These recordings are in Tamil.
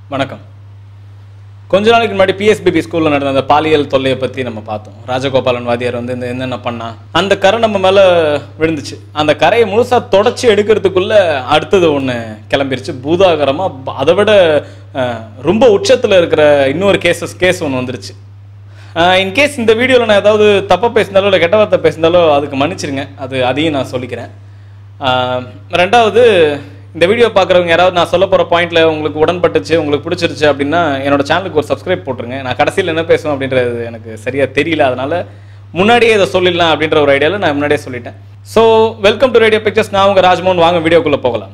வணக்கம் கொஞ்ச நாளைக்கு முன்னாடி பிஎஸ்பிபி ஸ்கூலில் நடந்த அந்த பாலியல் தொல்லையை பற்றி நம்ம பார்த்தோம் ராஜகோபாலன் வாதியார் வந்து இந்த என்னென்ன பண்ணா அந்த கரை நம்ம மேலே விழுந்துச்சு அந்த கரையை முழுசாக தொடச்சி எடுக்கிறதுக்குள்ள அடுத்தது ஒன்று கிளம்பிருச்சு பூதாகரமாக அதை விட அஹ், ரொம்ப உச்சத்தில் இருக்கிற இன்னொரு கேசஸ் கேஸ் ஒன்று வந்துருச்சு இன்கேஸ் இந்த வீடியோவில் நான் ஏதாவது தப்பாக பேசினாலோ இல்லை கெட்ட வார்த்தை பேசினாலோ அதுக்கு மன்னிச்சிருங்க அது அதையும் நான் சொல்லிக்கிறேன் ஆஹ் ரெண்டாவது இந்த வீடியோ பார்க்குறவங்க யாராவது நான் சொல்ல போகிற பாயிண்ட்ல உங்களுக்கு உடன்பட்டுச்சு உங்களுக்கு பிடிச்சிருச்சு அப்படின்னா என்னோட சேனலுக்கு ஒரு சப்ஸ்கிரைப் போட்டுருங்க நான் கடைசியில் என்ன பேசுவேன் அப்படின்றது எனக்கு சரியாக தெரியல அதனால முன்னாடியே இதை சொல்லிடலாம் அப்படின்ற ஒரு ஐடியாவில் நான் முன்னாடியே சொல்லிட்டேன் so welcome to radio pictures நான் உங்கள் ராஜ்மோகன் வாங்க வீடியோக்குள்ளே போகலாம்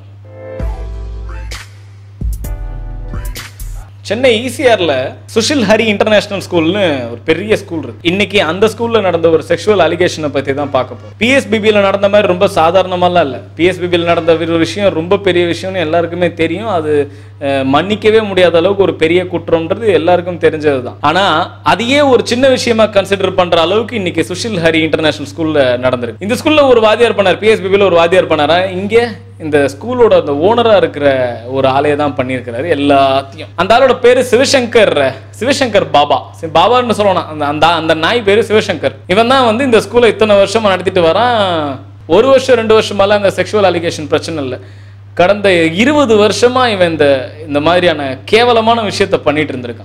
சென்னை ஈசிஆர்ல சுஷில் ஹரி இன்டர்நேஷனல் ஸ்கூல்னு ஒரு பெரிய ஸ்கூல் இருக்கு இன்னைக்கு அந்த ஸ்கூல்ல நடந்த ஒரு செக்ஷுவல் அலிகேஷனை பத்தி தான் பார்க்க போறோம் பிஎஸ்பிபியில் நடந்த மாதிரி ரொம்ப சாதாரணமாலாம் இல்ல பிஎஸ்பிபியில் நடந்த ஒரு விஷயம் ரொம்ப பெரிய விஷயம்னு எல்லாருக்குமே தெரியும் அது அஹ், மன்னிக்கவே முடியாத அளவுக்கு ஒரு பெரிய குற்றம்ன்றது எல்லாருக்கும் தெரிஞ்சது தான் ஆனா அதையே ஒரு சின்ன விஷயமா கன்சிடர் பண்ற அளவுக்கு இன்னைக்கு சுஷில் ஹரி இன்டர்நேஷனல் ஸ்கூல்ல நடந்திருக்கு இந்த ஸ்கூல்ல ஒரு வாத்தியார் பண்ணார் பிஎஸ்பிபியில் ஒரு வாத்தியார் பண்ணாரா இங்க இந்த ஸ்கூலோட அந்த ஓனரா இருக்கிற ஒரு ஆளையை தான் பண்ணியிருக்கிறாரு எல்லாத்தையும் அந்த ஆளோட பேரு சிவசங்கர் சிவசங்கர் பாபா சரி, பாபான்னு சொல்லணும் அந்த அந்த அந்த நாய் பேரு சிவசங்கர் இவன் தான் வந்து இந்த ஸ்கூலை இத்தனை வருஷமா நடத்திட்டு வரான் ஒரு வருஷம் ரெண்டு வருஷமாலாம் இந்த செக்ஷுவல் அலிகேஷன் பிரச்சனை இல்லை கடந்த இருபது வருஷமா இவன் இந்த இந்த மாதிரியான கேவலமான விஷயத்த பண்ணிட்டு இருந்திருக்கான்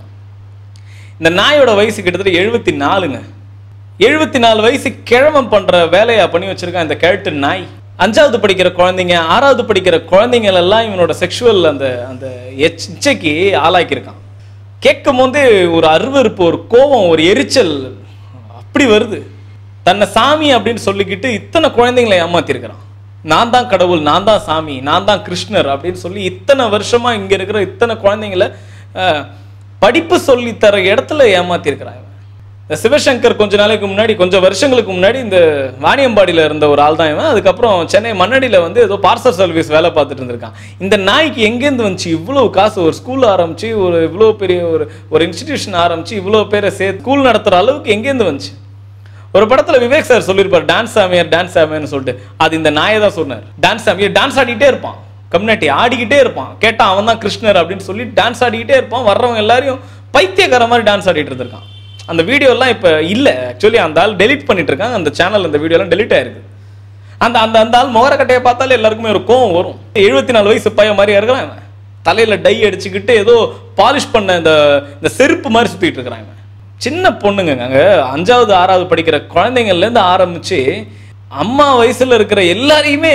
இந்த நாயோட வயசு கிட்டத்தட்ட எழுபத்தி நாலுங்க எழுபத்தி நாலு வயசு கிழவன் பண்ற வேலையா பண்ணி வச்சிருக்கான் இந்த கேட்டு நாய் அஞ்சாவது படிக்கிற குழந்தைங்க ஆறாவது படிக்கிற குழந்தைங்கள் எல்லாம் இவனோட செக்ஷுவல் அந்த அந்த எச்- இச்சைக்கு ஆளாக்கியிருக்கான் கேட்கும் போது ஒரு அருவருப்பு ஒரு கோபம் ஒரு எரிச்சல் அப்படி வருது தன்னை சாமி அப்படின்னு சொல்லிக்கிட்டு இத்தனை குழந்தைங்களை ஏமாத்திருக்கிறான் நான் தான் கடவுள் நான் தான் சாமி நான் தான் கிருஷ்ணர் அப்படின்னு சொல்லி இத்தனை வருஷமா இங்க இருக்கிற இத்தனை குழந்தைங்களை அஹ், படிப்பு சொல்லி தர இடத்துல ஏமாத்திருக்கிறான் இவன். இந்த சிவசங்கர் கொஞ்ச நாளைக்கு முன்னாடி கொஞ்சம் வருஷங்களுக்கு முன்னாடி இந்த வாணியம்பாடியில் இருந்த ஒரு ஆள் தான் இவன் அதுக்கப்புறம் சென்னை மண்ணடியில் வந்து ஏதோ பார்சல் சர்வீஸ் வேலை பார்த்துட்டு இருந்திருக்கான் இந்த நாய்க்கு எங்கேருந்து வந்துச்சு இவ்வளோ காசு ஒரு ஸ்கூல் ஆரம்பிச்சு ஒரு இவ்வளோ பெரிய ஒரு ஒரு இன்ஸ்டிடியூஷன் ஆரம்பிச்சு இவ்வளோ பேரை சே ஸ்கூல் நடத்துகிற அளவுக்கு எங்கேருந்து வந்துச்சு ஒரு படத்துல விவேக் சார் சொல்லியிருப்பார் டான்ஸ் சாமியார் டான்ஸ் சாமியார்னு சொல்லிட்டு அது இந்த நாயை தான் சொன்னார் டான்ஸ் சாமியார் டான்ஸ் ஆடிட்டே இருப்பான் கம்யூனிட்டி ஆடிக்கிட்டே இருப்பான் கேட்டா அவன் தான் கிருஷ்ணர் அப்படின்னு சொல்லி டான்ஸ் ஆடிக்கிட்டே இருப்பான் வர்றவங்க எல்லாரையும் பைத்தியக்கார மாதிரி டான்ஸ் ஆடிட்டு இருந்திருக்கான் அந்த வீடியோ எல்லாம் இப்ப இல்ல ஆக்சுவலி அந்த ஆள் டெலீட் பண்ணிட்டு இருக்காங்க அந்த சேனல் அந்த வீடியோ எல்லாம் டெலீட் ஆயிருக்கு அந்த அந்த அந்த ஆள் முகரக்கட்டையை பார்த்தாலே எல்லாருக்குமே ஒரு கோவம் வரும் எழுபத்தி நாலு வயசு பையன் மாதிரி இருக்கிறான் இவன் தலையில டை அடிச்சுக்கிட்டு ஏதோ பாலிஷ் பண்ண இந்த இந்த செருப்பு மாதிரி சுத்திட்டு இருக்கிறான் இவன் சின்ன பொண்ணுங்க அங்க அஞ்சாவது ஆறாவது படிக்கிற குழந்தைங்கள்ல இருந்து ஆரம்பிச்சு அம்மா வயசுல இருக்கிற எல்லாரையுமே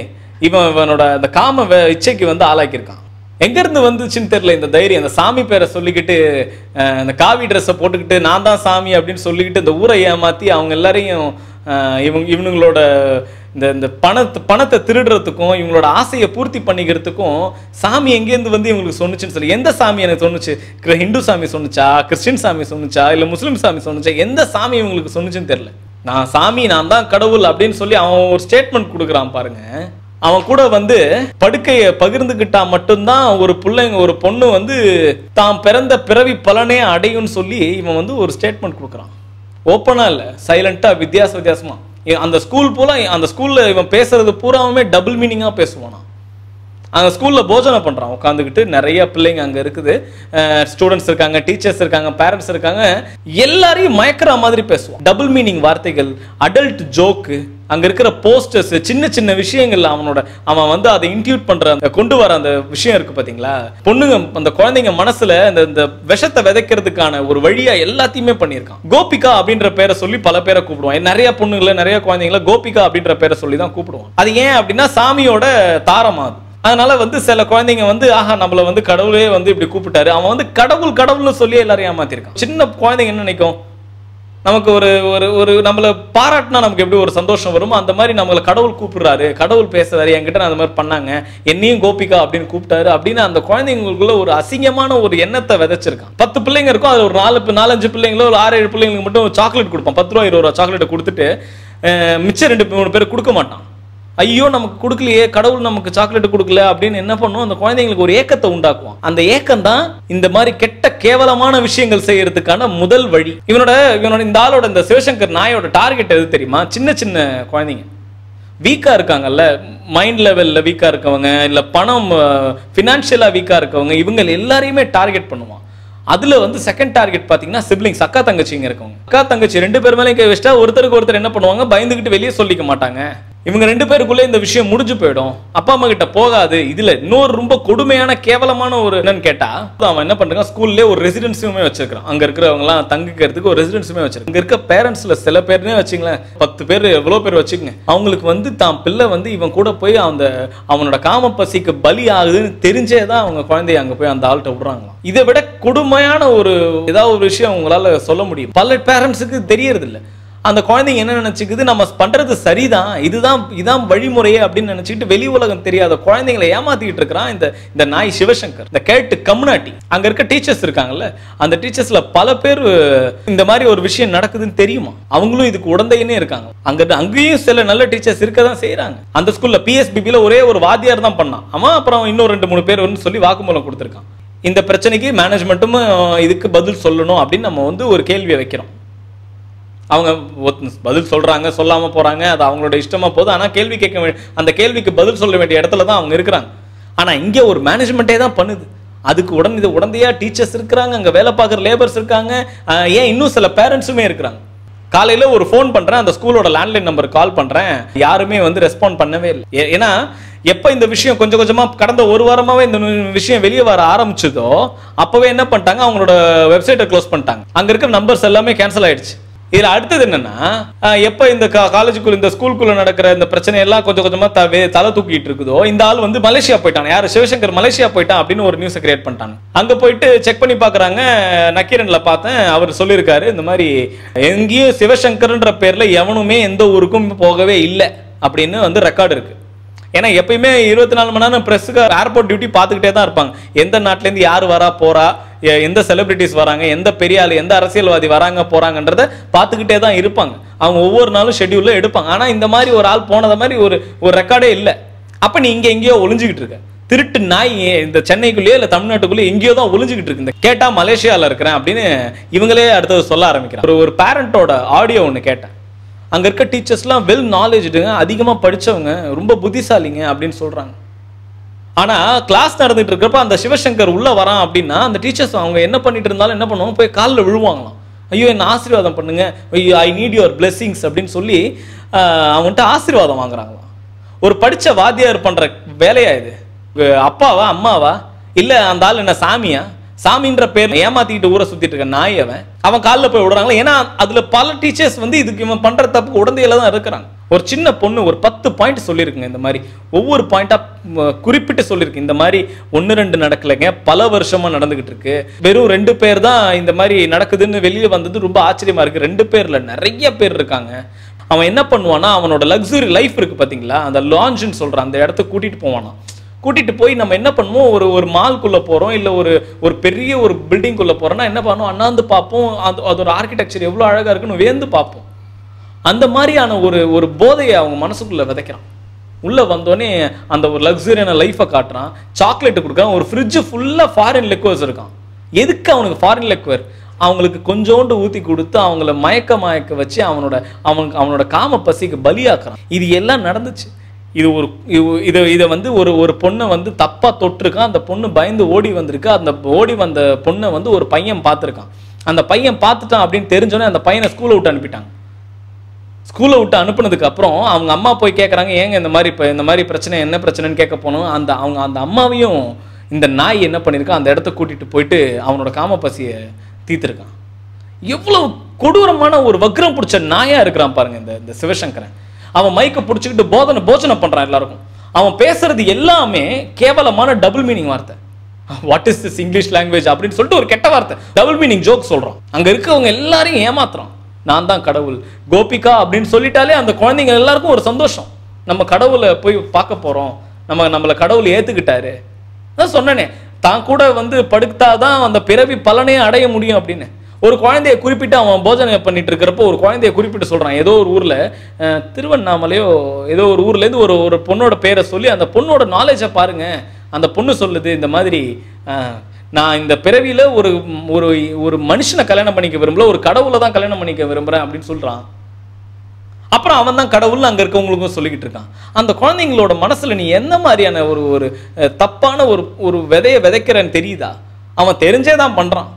இவன் இவனோட அந்த காம வே- இச்சைக்கு வந்து ஆளாக்கியிருக்கான் எங்க இருந்து வந்துச்சுன்னு தெரியல இந்த தைரியம் அந்த சாமி பேரை சொல்லிக்கிட்டு அஹ், இந்த காவி ட்ரெஸ்ஸை போட்டுக்கிட்டு நான் தான் சாமி அப்படின்னு சொல்லிக்கிட்டு இந்த ஊரை ஏமாத்தி அவங்க எல்லாரையும் அஹ், இவங்க இவனுங்களோட இந்த இந்த பணத்தை பணத்தை திருடுறதுக்கும் இவங்களோட ஆசையை பூர்த்தி பண்ணிக்கிறதுக்கும் சாமி எங்கேருந்து வந்து இவங்களுக்கு சொன்னுச்சுன்னு சொல்லி எந்த சாமி எனக்கு சொன்னுச்சு கிற- ஹிந்து சாமி சொன்னுச்சா கிறிஸ்டின் சாமி சொன்னுச்சா இல்லை முஸ்லீம் சாமி சொன்னுச்சா எந்த சாமி இவங்களுக்கு சொன்னுச்சுன்னு தெரியல நான் சாமி நான் தான் கடவுள் அப்படின்னு சொல்லி அவன் ஒரு ஸ்டேட்மெண்ட் கொடுக்குறான் பாருங்க அவன் கூட வந்து படுக்கையை பகிர்ந்துக்கிட்டா மட்டும்தான் ஒரு பிள்ளைங்க ஒரு பொண்ணு வந்து தான் பிறந்த பிறவி பலனே அடையும்னு சொல்லி இவன் வந்து ஒரு ஸ்டேட்மெண்ட் கொடுக்குறான் ஓப்பனா இல்ல சைலண்டா வித்தியாச வித்தியாசமா இ- அந்த ஸ்கூல் போல அந்த ஸ்கூல்ல இவன் பேசுறது பூராவுமே டபுள் மீனிங்கா பேசுவானா அந்த ஸ்கூல்ல போஜனை பண்றான் உட்காந்துக்கிட்டு நிறைய பிள்ளைங்க அங்க இருக்குது ஸ்டூடெண்ட்ஸ் இருக்காங்க டீச்சர்ஸ் இருக்காங்க பேரண்ட்ஸ் இருக்காங்க எல்லாரையும் மயக்கிற மாதிரி பேசுவான் டபுள் மீனிங் வார்த்தைகள் அடல்ட் ஜோக்கு அங்க இருக்கிற போஸ்டர்ஸ் சின்ன சின்ன விஷயங்கள் அவனோட அவன் வந்து அதை இன்டியூட் பண்ற அந்த கொண்டு வர அந்த விஷயம் இருக்கு பாத்தீங்களா பொண்ணுங்க அந்த குழந்தைங்க மனசுல இந்த இந்த விஷத்தை விதைக்கிறதுக்கான ஒரு வழியா எல்லாத்தையுமே பண்ணியிருக்கான் கோபிகா அப்படின்ற பேரை சொல்லி பல பேரை கூப்பிடுவான் நிறைய பொண்ணுங்களை நிறைய குழந்தைங்கள கோபிகா அப்படின்ற பேரை சொல்லி தான் கூப்பிடுவான் அது ஏன் அப்படின்னா சாமியோட தாரமா அது அதனால வந்து சில குழந்தைங்க வந்து ஆஹா நம்மள வந்து கடவுளே வந்து இப்படி கூப்பிட்டாரு அவன் வந்து கடவுள் கடவுள்னு சொல்லி எல்லாரையும் ஏமாத்திருக்கான் சின்ன குழந்தைங்க என்ன நினைக்கும் நமக்கு ஒரு ஒரு ஒரு நம்மள பாராட்டினா நமக்கு எப்படி ஒரு சந்தோஷம் வருமோ அந்த மாதிரி நம்மள கடவுள் கூப்பிடுறாரு கடவுள் பேசுறாரு என்கிட்ட நான் அந்த மாதிரி பண்ணாங்க என்னையும் கோபிகா அப்படின்னு கூப்பிட்டாரு அப்படின்னு அந்த குழந்தைங்களுக்குள்ள ஒரு அசிங்கமான ஒரு எண்ணத்தை விதைச்சிருக்கான் பத்து பிள்ளைங்க இருக்கும் அது ஒரு நாலு பி- நாலஞ்சு பிள்ளைங்களோ ஒரு ஆறு ஏழு பிள்ளைங்களுக்கு மட்டும் சாக்லேட் கொடுப்பான் பத்து ரூபா இருபது ரூபா சாக்லேட்டை கொடுத்துட்டு அஹ், மிச்சம் ரெண்டு மூணு பேர் கொடுக்க மாட்டான் ஐயோ நமக்கு கொடுக்கலையே கடவுள் நமக்கு சாக்லேட் கொடுக்கல அப்படின்னு என்ன பண்ணும் அந்த குழந்தைங்களுக்கு ஒரு ஏக்கத்தை உண்டாக்குவான் அந்த ஏக்கம் தான் இந்த மாதிரி கெட்ட கேவலமான விஷயங்கள் செய்யறதுக்கான முதல் வழி இவனோட இவனோட இந்த ஆளோட இந்த சிவசங்கர் நாயோட டார்கெட் எது தெரியுமா சின்ன சின்ன குழந்தைங்க வீக்கா இருக்காங்கல்ல மைண்ட் லெவல்ல வீக்கா இருக்கவங்க இல்ல பணம் ஃபினான்ஷியலா வீக்கா இருக்கவங்க இவங்க எல்லாரையுமே டார்கெட் பண்ணுவான் அதுல வந்து செகண்ட் டார்கெட் பாத்தீங்கன்னா சிப்ளிங்ஸ் அக்கா தங்கச்சிங்க இருக்கவங்க அக்கா தங்கச்சி ரெண்டு பேர் மேலேயும் கை வச்சிட்டா ஒருத்தருக்கு ஒருத்தர் என்ன பண்ணுவாங்க பயந்துகிட்டு வெளியே சொல்லிக்க மாட்டாங்க இவங்க ரெண்டு பேருக்குள்ளே இந்த விஷயம் முடிஞ்சு போயிடும் அப்பா அம்மா கிட்ட போகாது இதுல இன்னொரு ரொம்ப கொடுமையான கேவலமான ஒரு என்னன்னு கேட்டா அவன் என்ன பண்றான் ஸ்கூல்லே ஒரு ரெசிடென்ஸுமே வச்சிருக்கான் அங்க இருக்கிறவங்க எல்லாம் தங்கிக்கிறதுக்கு ஒரு ரெசிடென்ஸுமே வச்சிருக்கான் இங்க இருக்க பேரண்ட்ஸ்ல சில பேர்னே வச்சுங்களேன் பத்து பேர் எவ்வளவு பேர் வச்சுக்கங்க அவங்களுக்கு வந்து தான் பிள்ளை வந்து இவன் கூட போய் அந்த அவனோட காம பசிக்கு பலி ஆகுதுன்னு தெரிஞ்சே தான் அவங்க குழந்தைய அங்க போய் அந்த ஆள்கிட்ட விடுறாங்களாம் இதை விட கொடுமையான ஒரு ஏதாவது ஒரு விஷயம் உங்களால சொல்ல முடியும் பல பேரண்ட்ஸுக்கு தெரியறது இல்ல அந்த குழந்தைங்க என்ன நினைச்சுக்குது நம்ம பண்றது சரிதான் இதுதான் இதான் வழிமுறையே அப்படின்னு நினைச்சிட்டு வெளி உலகம் தெரியாத குழந்தைங்களை ஏமாத்திட்டு இருக்கிறான் இந்த இந்த நாய் சிவசங்கர் இந்த கேட்டு கம்னாட்டி அங்க இருக்க டீச்சர்ஸ் இருக்காங்கல்ல அந்த டீச்சர்ஸ்ல பல பேர் இந்த மாதிரி ஒரு விஷயம் நடக்குதுன்னு தெரியுமா அவங்களும் இதுக்கு உடந்தைன்னே இருக்காங்க அங்க அங்கேயும் சில நல்ல டீச்சர்ஸ் இருக்க தான் செய்யறாங்க அந்த ஸ்கூல்ல பிஎஸ்பிபில ஒரே ஒரு வாத்தியார் தான் பண்ணான் அவன் அப்புறம் இன்னும் ரெண்டு மூணு பேர் வந்து சொல்லி வாக்குமூலம் கொடுத்துருக்கான் இந்த பிரச்சனைக்கு மேனேஜ்மெண்ட்டும் இதுக்கு பதில் சொல்லணும் அப்படின்னு நம்ம வந்து ஒரு கேள்வியை வைக்கிறோம் அவங்க ஒத்- பதில் சொல்றாங்க சொல்லாம போறாங்க அது அவங்களோட இஷ்டமா போகுது ஆனா கேள்வி கேட்க வே- அந்த கேள்விக்கு பதில் சொல்ல வேண்டிய இடத்துல தான் அவங்க இருக்கிறாங்க ஆனா இங்க ஒரு மேனேஜ்மெண்ட்டே தான் பண்ணுது அதுக்கு உடன் இது உடந்தையா டீச்சர்ஸ் இருக்கிறாங்க அங்க வேலை பார்க்குற லேபர்ஸ் இருக்காங்க ஆஹ் ஏன் இன்னும் சில பேரண்ட்ஸுமே இருக்கிறாங்க காலையில ஒரு ஃபோன் பண்றேன் அந்த ஸ்கூலோட லேண்ட்லைன் நம்பர் கால் பண்றேன் யாருமே வந்து ரெஸ்பாண்ட் பண்ணவே இல்லை ஏ- ஏன்னா எப்ப இந்த விஷயம் கொஞ்சம் கொஞ்சமா கடந்த ஒரு வாரமாவே இந்த நு- விஷயம் வெளியே வர ஆரம்பிச்சதோ அப்பவே என்ன பண்ணிட்டாங்க அவங்களோட வெப்சைட்டை க்ளோஸ் பண்ணிட்டாங்க அங்க இருக்கிற நம்பர்ஸ் எல்லாமே கேன்சல் ஆயிடுச்சு இதுல அடுத்தது என்னன்னா அஹ், எப்ப இந்த காலேஜுக்குள்ள இந்த ஸ்கூலுக்குள்ள நடக்கிற இந்த பிரச்சனை எல்லாம் கொஞ்சம் கொஞ்சமா தவே தலை தூக்கிட்டு இருக்குதோ இந்த ஆள் வந்து மலேசியா போயிட்டான் யாரு சிவசங்கர் மலேசியா போயிட்டான் அப்படின்னு ஒரு நியூஸ் கிரியேட் பண்ணிட்டாங்க அங்க போயிட்டு செக் பண்ணி பாக்குறாங்க நக்கீரன்ல பார்த்தேன் அவர் சொல்லியிருக்காரு இந்த மாதிரி எங்கேயும் சிவசங்கர்ன்ற பேர்ல எவனுமே எந்த ஊருக்கும் போகவே இல்லை அப்படின்னு வந்து ரெக்கார்டு இருக்கு ஏன்னா எப்பயுமே இருபத்தி நாலு மணி நேரம் ப்ரெஸ்ஸுக்கு ஏர்போர்ட் டியூட்டி பார்த்துக்கிட்டே தான் இருப்பாங்க எந்த நாட்டிலேருந்து யார் வரா போறா எ- எந்த செலிபிரிட்டிஸ் வராங்க எந்த பெரிய ஆள் எந்த அரசியல்வாதி வராங்க போறாங்கன்றத பார்த்துக்கிட்டே தான் இருப்பாங்க அவங்க ஒவ்வொரு நாளும் ஷெட்யூல்ல எடுப்பாங்க ஆனா இந்த மாதிரி ஒரு ஆள் போனத மாதிரி ஒரு ஒரு ரெக்கார்டே இல்லை அப்ப நீ இங்க எங்கேயோ ஒளிஞ்சுக்கிட்டு இருக்க திருட்டு நாய் இந்த சென்னைக்குள்ளேயோ இல்ல தமிழ்நாட்டுக்குள்ளேயே எங்கேயோ தான் ஒளிஞ்சுக்கிட்டு இருக்கு இந்த கேட்டா மலேசியால இருக்கிறேன் அப்படின்னு இவங்களே அடுத்தது சொல்ல ஆரம்பிக்கிறாங்க ஒரு ஒரு பேரண்டோட ஆடியோ ஒன்று கேட்டேன் அங்க இருக்க டீச்சர்ஸ்லாம் வெல் நாலேஜ்டுங்க அதிகமா படிச்சவங்க ரொம்ப புத்திசாலிங்க அப்படின்னு சொல்றாங்க ஆனா கிளாஸ் நடந்துட்டு இருக்கிறப்ப அந்த சிவசங்கர் உள்ள வரான் அப்படின்னா அந்த டீச்சர்ஸ் அவங்க என்ன பண்ணிட்டு இருந்தாலும் என்ன பண்ணுவாங்க போய் காலில் விழுவாங்களாம் ஐயோ என்ன ஆசீர்வாதம் பண்ணுங்க ஐயோ ஐ நீட் யுவர் blessings அப்படின்னு சொல்லி ஆஹ், அவன்கிட்ட ஆசீர்வாதம் வாங்குறாங்களாம் ஒரு படிச்ச வாத்தியார் பண்ற வேலையா இது உங்க அப்பாவா அம்மாவா இல்ல அந்த ஆள் என்ன சாமியா சாமின்ற பேர் ஏமாத்திக்கிட்டு ஊரை சுத்திட்டு இருக்க நாய் அவன் அவன் காலில் போய் விடுறாங்களா ஏன்னா அதுல பல டீச்சர்ஸ் வந்து இதுக்கு இவன் பண்ற தப்புக்கு உடந்தையில தான் இருக்கிறாங்க ஒரு சின்ன பொண்ணு ஒரு பத்து பாயிண்ட் சொல்லியிருக்குங்க இந்த மாதிரி ஒவ்வொரு பாயிண்டா குறிப்பிட்டு சொல்லியிருக்கு இந்த மாதிரி ஒன்று ரெண்டு நடக்கலைங்க பல வருஷமா நடந்துகிட்டு இருக்கு வெறும் ரெண்டு பேர் தான் இந்த மாதிரி நடக்குதுன்னு வெளியே வந்தது ரொம்ப ஆச்சரியமா இருக்கு ரெண்டு பேர்ல நிறைய பேர் இருக்காங்க அவன் என்ன பண்ணுவானா அவனோட லக்ஸுரி லைஃப் இருக்கு பாத்தீங்களா அந்த லான்ச்னு சொல்றான் அந்த இடத்துக்கு கூட்டிட்டு போவானா கூட்டிட்டு போய் நம்ம என்ன பண்ணுவோம் ஒரு ஒரு மால்குள்ள போறோம் இல்ல ஒரு ஒரு பெரிய ஒரு பில்டிங்குள்ள போறோம்னா என்ன பண்ணுவோம் அண்ணாந்து பார்ப்போம் அது அதோட ஆர்கிடெக்சர் எவ்வளவு அழகா இருக்குன்னு வேந்து பார்ப்போம் அந்த மாதிரியான ஒரு ஒரு போதையை அவங்க மனசுக்குள்ள விதைக்கிறான் உள்ள வந்தோடனே அந்த ஒரு லக்ஸரியான லைஃபை காட்டுறான் சாக்லேட் கொடுக்குறான் ஒரு ஃப்ரிட்ஜ் ஃபுல்லா ஃபாரின் லிக்வர்ஸ் இருக்கான் எதுக்கு அவனுக்கு ஃபாரின் லிக்வர் அவங்களுக்கு கொஞ்சோண்டு ஊத்தி கொடுத்து அவங்கள மயக்க மயக்க வச்சு அவனோட அவனுக்கு அவனோட காம பசிக்கு பலியாக்குறான் இது எல்லாம் நடந்துச்சு இது ஒரு இது- இதை இதை வந்து ஒரு ஒரு பொண்ணை வந்து தப்பா தொட்டிருக்கான் அந்த பொண்ணு பயந்து ஓடி வந்திருக்கு அந்த ஓடி வந்த பொண்ணை வந்து ஒரு பையன் பார்த்துருக்கான் அந்த பையன் பார்த்துட்டான் அப்படின்னு தெரிஞ்சோன்னே அந்த பையனை ஸ்கூலை விட்டு அனுப்பிட்டாங்க ஸ்கூலை விட்டு அனுப்புனதுக்கு அப்புறம் அவங்க அம்மா போய் கேட்குறாங்க ஏங்க இந்த மாதிரி இப்போ இந்த மாதிரி பிரச்சனை என்ன பிரச்சனைன்னு கேட்க போனோம் அந்த அவங்க அந்த அம்மாவையும் இந்த நாய் என்ன பண்ணியிருக்கான் அந்த இடத்த கூட்டிட்டு போயிட்டு அவனோட காம பசியை தீர்த்திருக்கான் எவ்வளவு கொடூரமான ஒரு வக்ரம் பிடிச்ச நாயா இருக்கிறான் பாருங்க இந்த இந்த சிவசங்கரன் அவன் மைக்க பிடிச்சிக்கிட்டு போதனை போஜனை பண்றான் எல்லாருக்கும் அவன் பேசுறது எல்லாமே கேவலமான டபுள் மீனிங் வார்த்தை what is this English language அப்படின்னு சொல்லிட்டு ஒரு கெட்ட வார்த்தை டபுள் மீனிங் ஜோக் சொல்றான் அங்க இருக்கவங்க எல்லாரையும் ஏமாத்துறான் நான் தான் கடவுள் கோபிகா அப்படின்னு சொல்லிட்டாலே அந்த குழந்தைங்க எல்லாருக்கும் ஒரு சந்தோஷம் நம்ம கடவுளை போய் பார்க்க போறோம் நம்ம நம்மளை கடவுள் ஏத்துக்கிட்டாரு அதான் சொன்னனே தான் கூட வந்து படுத்தாதான் அந்த பிறவி பலனே அடைய முடியும் அப்படின்னு ஒரு குழந்தைய குறிப்பிட்டு அவன் போஜனை பண்ணிட்டு இருக்கிறப்போ ஒரு குழந்தைய குறிப்பிட்டு சொல்றான் ஏதோ ஒரு ஊர்ல அஹ், திருவண்ணாமலையோ ஏதோ ஒரு ஊர்ல இருந்து ஒரு ஒரு பொண்ணோட பேரை சொல்லி அந்த பொண்ணோட நாலேஜை பாருங்க அந்த பொண்ணு சொல்லுது இந்த மாதிரி அஹ், நான் இந்த பிறவியில ஒரு ஒரு ஒரு மனுஷனை கல்யாணம் பண்ணிக்க விரும்பல ஒரு கடவுளை தான் கல்யாணம் பண்ணிக்க விரும்புறேன் அப்படின்னு சொல்றான் அப்புறம் அவன் தான் கடவுள்னு அங்க இருக்கவங்களுக்கும் சொல்லிக்கிட்டு இருக்கான் அந்த குழந்தைங்களோட மனசுல நீ என்ன மாதிரியான ஒரு ஒரு அஹ், தப்பான ஒரு ஒரு விதைய விதைக்கிறன்னு தெரியுதா அவன் தெரிஞ்சே தான் பண்றான்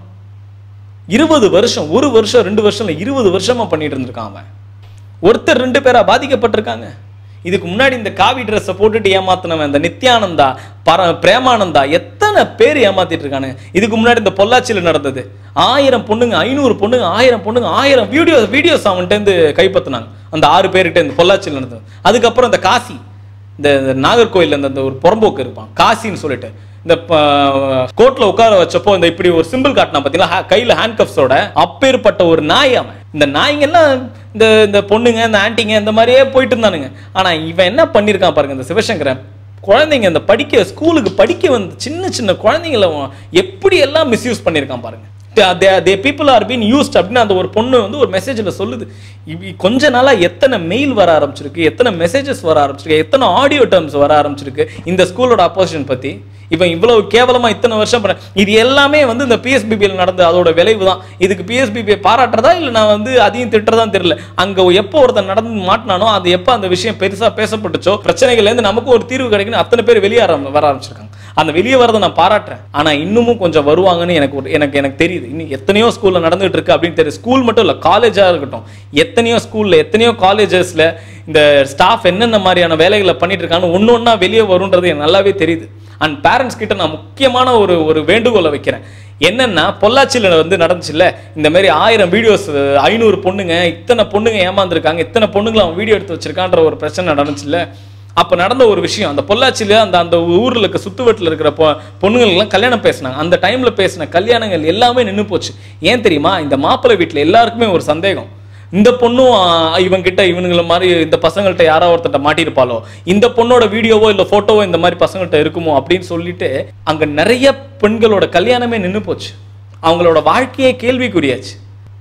இருபது வருஷம் ஒரு வருஷம் ரெண்டு வருஷம் இல்ல இருபது வருஷமா பண்ணிட்டு இருந்திருக்கான் அவன் ஒருத்தர் ரெண்டு பேரா பாதிக்கப்பட்டிருக்காங்க இதுக்கு முன்னாடி இந்த காவி ட்ரெஸ்ஸை போட்டுட்டு ஏமாத்தினவன் இந்த நித்யானந்தா பர பிரேமானந்தா எத்தனை பேர் ஏமாத்திட்டு இருக்கானுங்க இதுக்கு முன்னாடி இந்த பொள்ளாச்சியில் நடந்தது ஆயிரம் பொண்ணுங்க ஐநூறு பொண்ணுங்க ஆயிரம் பொண்ணுங்க ஆயிரம் வீடியோ வீடியோஸ் அவன்கிட்ட இருந்து கைப்பற்றினாங்க அந்த ஆறு பேர்கிட்ட இந்த பொள்ளாச்சியில் நடந்தது அதுக்கப்புறம் இந்த காசி இந்த இந்த நாகர்கோயில்ல இந்த இந்த ஒரு புறம்போக்கு இருப்பான் காசின்னு சொல்லிட்டு இந்த கோர்ட்ல உட்கார வச்சப்போ இந்த இப்படி ஒரு சிம்பிள் காட்டினா பாத்தீங்களா ha- கையில ஹேண்ட் கப்ஸோட அப்பேற்பட்ட ஒரு நாய் அவன் இந்த நாய்ங்கெல்லாம் இந்த இந்த பொண்ணுங்க இந்த ஆன்ட்டிங்க இந்த மாதிரியே போயிட்டு இருந்தானுங்க ஆனா இவன் என்ன பண்ணியிருக்கான் பாருங்க இந்த சிவசங்கரன் குழந்தைங்க இந்த படிக்க ஸ்கூலுக்கு படிக்க வந்து சின்ன சின்ன குழந்தைங்கள அவன் எப்படி எல்லாம் மிஸ்யூஸ் பண்ணியிருக்கான் பாருங்க the people are been used அப்படின்னு அந்த ஒரு பொண்ணு வந்து ஒரு மெசேஜில் சொல்லுது இவ் கொஞ்ச நாளாக எத்தனை மெயில் வர ஆரம்பிச்சிருக்கு எத்தனை மெசேஜஸ் வர ஆரம்பிச்சிருக்கு எத்தனை ஆடியோ டேர்ம்ஸ் வர ஆரம்பிச்சிருக்கு இந்த ஸ்கூலோட அப்போசிஷன் பற்றி இவன் இவ்வளவு கேவலமா இத்தனை வருஷம் பண்ண இது எல்லாமே வந்து இந்த பிஎஸ்பிபியில் நடந்த அதோட விளைவு தான் இதுக்கு பிஎஸ்பிபியை பாராட்டுறதா இல்லை நான் வந்து அதையும் திட்டுறதா தெரியல அங்க எப்போ ஒருத்தன் நடந்து மாட்டினானோ அது எப்போ அந்த விஷயம் பெருசா பேசப்பட்டுச்சோ பிரச்சனைகள்லேருந்து நமக்கு ஒரு தீர்வு கிடைக்குன்னு அத்தனை பேர் வெளியே ஆரம்- வர ஆரம்பிச்சிருக்காங்க அந்த வெளியே வரதை நான் பாராட்டுறேன் ஆனா இன்னமும் கொஞ்சம் வருவாங்கன்னு எனக்கு ஒரு எனக்கு எனக்கு தெரியுது இன்னும் எத்தனையோ ஸ்கூல்ல நடந்துட்டு இருக்கு அப்படின்னு தெரியும் ஸ்கூல் மட்டும் இல்ல காலேஜா இருக்கட்டும் எத்தனையோ ஸ்கூல்ல எத்தனையோ காலேஜஸ்ல இந்த ஸ்டாஃப் என்னென்ன மாதிரியான வேலைகளை பண்ணிட்டு இருக்காங்கன்னு ஒண்ணு ஒண்ணா வெளியே வரும்ன்றது எனக்கு நல்லாவே தெரியுது அண்ட் பேரண்ட்ஸ் கிட்ட நான் முக்கியமான ஒரு ஒரு வேண்டுகோளை வைக்கிறேன் என்னன்னா பொள்ளாச்சியில் வந்து நடந்துச்சுல்ல இந்த மாதிரி ஆயிரம் வீடியோஸ் ஐநூறு பொண்ணுங்க இத்தனை பொண்ணுங்க ஏமாந்துருக்காங்க இத்தனை பொண்ணுங்களை அவன் வீடியோ எடுத்து வச்சிருக்கான்ற ஒரு பிரச்சனை நடந்துச்சுல்ல அப்ப நடந்த ஒரு விஷயம் அந்த பொள்ளாச்சியில அந்த அந்த ஊர்ல இருக்க சுத்துவட்டில் இருக்கிற பொ பொண்ணுங்களுக்கெல்லாம் கல்யாணம் பேசினாங்க அந்த டைம்ல பேசின கல்யாணங்கள் எல்லாமே நின்னு போச்சு ஏன் தெரியுமா இந்த மாப்பிள்ளை வீட்டுல எல்லாருக்குமே ஒரு சந்தேகம் இந்த பொண்ணும் ஆ, இவன் கிட்ட இவனுங்கள மாதிரி இந்த பசங்கள்ட்ட யாரோ ஒருத்தட்ட மாட்டியிருப்பாளோ இந்த பொண்ணோட வீடியோவோ இல்ல போட்டோவோ இந்த மாதிரி பசங்கள்ட்ட இருக்குமோ அப்படின்னு சொல்லிட்டு அங்க நிறைய பெண்களோட கல்யாணமே நின்னு போச்சு அவங்களோட வாழ்க்கையே கேள்விக்குறியாச்சு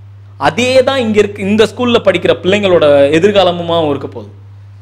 அதே தான் இங்க இருக்கு இந்த ஸ்கூல்ல படிக்கிற பிள்ளைங்களோட எதிர்காலமுமாவும் இருக்க போகுது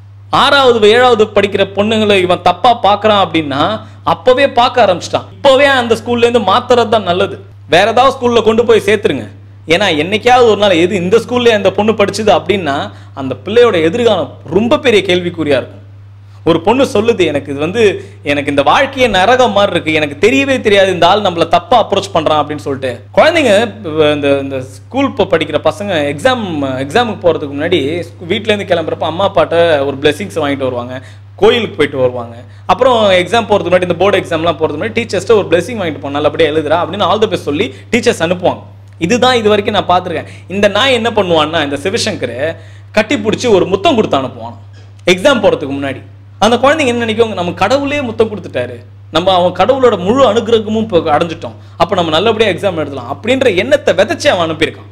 ஆறாவது ஏழாவது படிக்கிற பொண்ணுங்களை இவன் தப்பா பார்க்கறான் அப்படின்னா அப்பவே பார்க்க ஆரம்பிச்சிட்டான் இப்பவே அந்த ஸ்கூல்ல இருந்து மாத்துறது தான் நல்லது வேற ஏதாவது ஸ்கூல்ல கொண்டு போய் சேர்த்துருங்க ஏன்னா என்னைக்காவது ஒரு நாள் எது இந்த ஸ்கூல்ல அந்த பொண்ணு படிச்சுது அப்படின்னா அந்த பிள்ளையோட எதிர்காலம் ரொம்ப பெரிய கேள்விக்குறியா இருக்கும் ஒரு பொண்ணு சொல்லுது எனக்கு இது வந்து எனக்கு இந்த வாழ்க்கையே நரகம் மாதிரி இருக்கு எனக்கு தெரியவே தெரியாது இந்த ஆள் நம்மள தப்பா அப்ரோச் பண்றான் அப்படின்னு சொல்லிட்டு குழந்தைங்க இப்ப இந்த இந்த ஸ்கூல் இப்போ படிக்கிற பசங்க எக்ஸாம் எக்ஸாமுக்கு போறதுக்கு முன்னாடி ஸ்கூ- வீட்ல இருந்து கிளம்புறப்ப அம்மா அப்பாட்ட ஒரு பிளெஸிங்ஸ் வாங்கிட்டு வருவாங்க கோயிலுக்கு போயிட்டு வருவாங்க அப்புறம் எக்ஸாம் போறதுக்கு முன்னாடி இந்த போர்டு எக்ஸாம்லாம் போறதுக்கு முன்னாடி டீச்சர்ஸ்ட்டு ஒரு பிளெஸிங் வாங்கிட்டு போன நல்லபடியா எழுதுறா அப்படின்னு ஆல் த பெஸ்ட் சொல்லி டீச்சர்ஸ் அனுப்புவாங்க இதுதான் இது வரைக்கும் நான் பார்த்துருக்கேன் இந்த நாய் என்ன பண்ணுவான்னா இந்த சிவசங்கர் கட்டி பிடிச்சி ஒரு முத்தம் கொடுத்து அனுப்புவான் எக்ஸாம் போறதுக்கு முன்னாடி அந்த குழந்தைங்க என்ன நினைக்கும் நம்ம கடவுளே முத்தம் கொடுத்துட்டாரு நம்ம அவன் கடவுளோட முழு அனுகிரகமும் இப்போ அடைஞ்சிட்டோம் அப்போ நம்ம நல்லபடியா எக்ஸாம் எழுதலாம் அப்படின்ற எண்ணத்தை விதைச்சு அவன் அனுப்பியிருக்கான்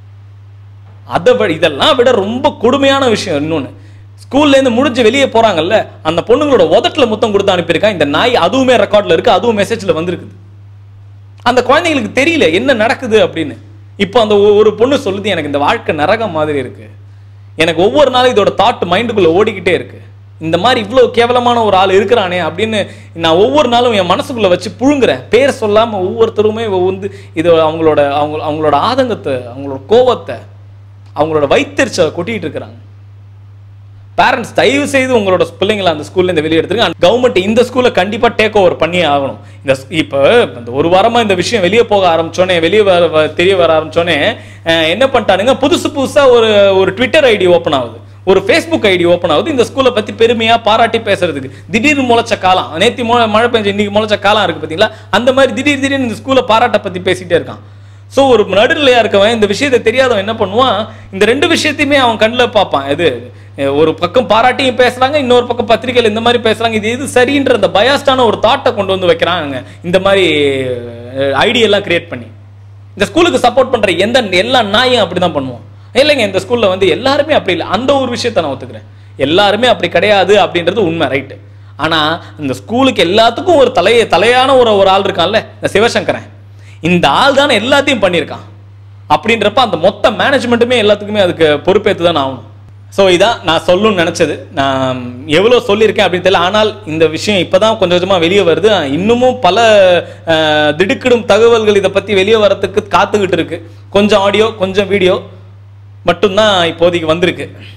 அதை விட இதெல்லாம் விட ரொம்ப கொடுமையான விஷயம் இன்னொன்று ஸ்கூல்ல இருந்து முடிஞ்சு வெளியே போறாங்கல்ல அந்த பொண்ணுங்களோட உதட்டுல முத்தம் கொடுத்து அனுப்பியிருக்கான் இந்த நாய் அதுவுமே ரெக்கார்ட்ல இருக்கு அதுவும் மெசேஜ்ல வந்திருக்குது அந்த குழந்தைங்களுக்கு தெரியல என்ன நடக்குது அப்படின்னு இப்போ அந்த ஒ- ஒரு பொண்ணு சொல்லுது எனக்கு இந்த வாழ்க்கை நரகம் மாதிரி இருக்கு எனக்கு ஒவ்வொரு நாளும் இதோட தாட் மைண்டுக்குள்ள ஓடிக்கிட்டே இருக்கு இந்த மாதிரி இவ்வளோ கேவலமான ஒரு ஆள் இருக்கிறானே அப்படின்னு நான் ஒவ்வொரு நாளும் என் மனசுக்குள்ள வச்சு புழுங்குறேன் பேர் சொல்லாம ஒவ்வொருத்தருமே வந்து இது அவங்களோட அவங்க அவங்களோட ஆதங்கத்தை அவங்களோட கோவத்தை அவங்களோட வைத்தறிச்சலை கொட்டிட்டு இருக்கிறாங்க பேரண்ட்ஸ் தயவு செய்து உங்களோட பிள்ளைங்களை அந்த ஸ்கூல்ல இருந்து வெளியே எடுத்துருங்க கவர்மெண்ட் இந்த ஸ்கூலை கண்டிப்பா டேக் ஓவர் பண்ணியே ஆகணும் இந்த ஸ்- இப்போ இந்த ஒரு வாரமா இந்த விஷயம் வெளியே போக ஆரம்பிச்சோனே வெளியே வர வ- தெரிய வர ஆரம்பிச்சோனே அஹ், என்ன பண்ணிட்டானுங்க புதுசு புதுசா ஒரு ஒரு ட்விட்டர் ஐடி ஓப்பன் ஆகுது ஒரு ஃபேஸ்புக் ஐடி ஓப்பன் ஆகுது இந்த ஸ்கூலை பத்தி பெருமையா பாராட்டி பேசுறதுக்கு திடீர்னு முளைச்ச காலம் நேத்தி மொ- மழை பெஞ்ச இன்னைக்கு முளைச்ச காலம் இருக்கு பாத்தீங்களா அந்த மாதிரி திடீர் திடீர்னு இந்த ஸ்கூலை பாராட்ட பத்தி பேசிட்டே இருக்கான் ஸோ ஒரு நடுநிலையா இருக்கவன் இந்த விஷயத்தை தெரியாதவன் என்ன பண்ணுவான் இந்த ரெண்டு விஷயத்தையுமே அவன் கண்ணில் பார்ப்பான் இது அஹ், ஒரு பக்கம் பாராட்டியும் பேசுறாங்க இன்னொரு பக்கம் பத்திரிகையில் இந்த மாதிரி பேசுறாங்க இது எது சரின்ற அந்த பயாஸ்டான ஒரு தாட்டை கொண்டு வந்து வைக்கிறாங்க இந்த மாதிரி ஐடியெல்லாம் கிரியேட் பண்ணி இந்த ஸ்கூலுக்கு சப்போர்ட் பண்ற எந்த எல்லா நாயும் அப்படிதான் பண்ணுவோம் இல்லைங்க இந்த ஸ்கூல்ல வந்து எல்லாருமே அப்படி இல்லை அந்த ஒரு விஷயத்தை நான் ஒத்துக்கிறேன் எல்லாருமே அப்படி கிடையாது அப்படின்றது உண்மை ரைட்டு ஆனா இந்த ஸ்கூலுக்கு எல்லாத்துக்கும் ஒரு தலைய தலையான ஒரு ஒரு ஆள் இருக்கான்ல இந்த சிவசங்கரன் இந்த ஆள் தானே எல்லாத்தையும் பண்ணியிருக்கான் அப்படின்றப்ப அந்த மொத்த மேனேஜ்மெண்ட்டுமே எல்லாத்துக்குமே அதுக்கு பொறுப்பேற்று தான் ஆகணும் ஸோ இதான் நான் சொல்லணும்னு நினச்சது நான் எவ்வளோ சொல்லியிருக்கேன் அப்படின்னு தெரியல ஆனால் இந்த விஷயம் இப்போ தான் கொஞ்சம் கொஞ்சமாக வெளியே வருது இன்னமும் பல அஹ், திடுக்கிடும் தகவல்கள் இதை பற்றி வெளியே வரத்துக்கு காத்துக்கிட்டு இருக்கு கொஞ்சம் ஆடியோ கொஞ்சம் வீடியோ மட்டும்தான் இப்போதைக்கு வந்திருக்கு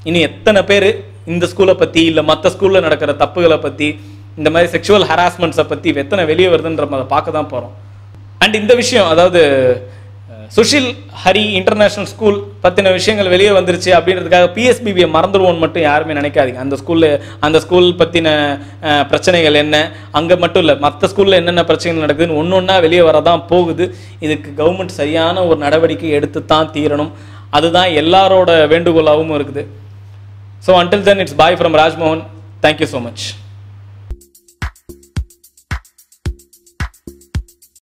இனி எத்தனை பேர் இந்த ஸ்கூலை பற்றி இல்லை மற்ற ஸ்கூலில் நடக்கிற தப்புகளை பற்றி இந்த மாதிரி செக்ஷுவல் ஹராஸ்மெண்ட்ஸை பற்றி எத்தனை வெளியே வருதுன்ற அதை பார்க்க தான் போகிறோம் அண்ட் இந்த விஷயம் அதாவது அஹ், சுஷில் ஹரி இன்டர்நேஷனல் ஸ்கூல் பற்றின விஷயங்கள் வெளியே வந்துருச்சு அப்படின்றதுக்காக பிஎஸ்பிபியை மறந்துடுவோம்னு மட்டும் யாருமே நினைக்காதீங்க அந்த ஸ்கூலில் அந்த ஸ்கூல் பற்றின பிரச்சனைகள் என்ன அங்கே மட்டும் இல்லை மற்ற ஸ்கூலில் என்னென்ன பிரச்சனைகள் நடக்குதுன்னு ஒன்று ஒன்றா வெளியே வரதான் போகுது இதுக்கு கவர்மெண்ட் சரியான ஒரு நடவடிக்கை எடுத்து தான் தீரணும் அதுதான் எல்லாரோட வேண்டுகோளாகவும் இருக்குது so until then it's bye from Rajmohan thank you so much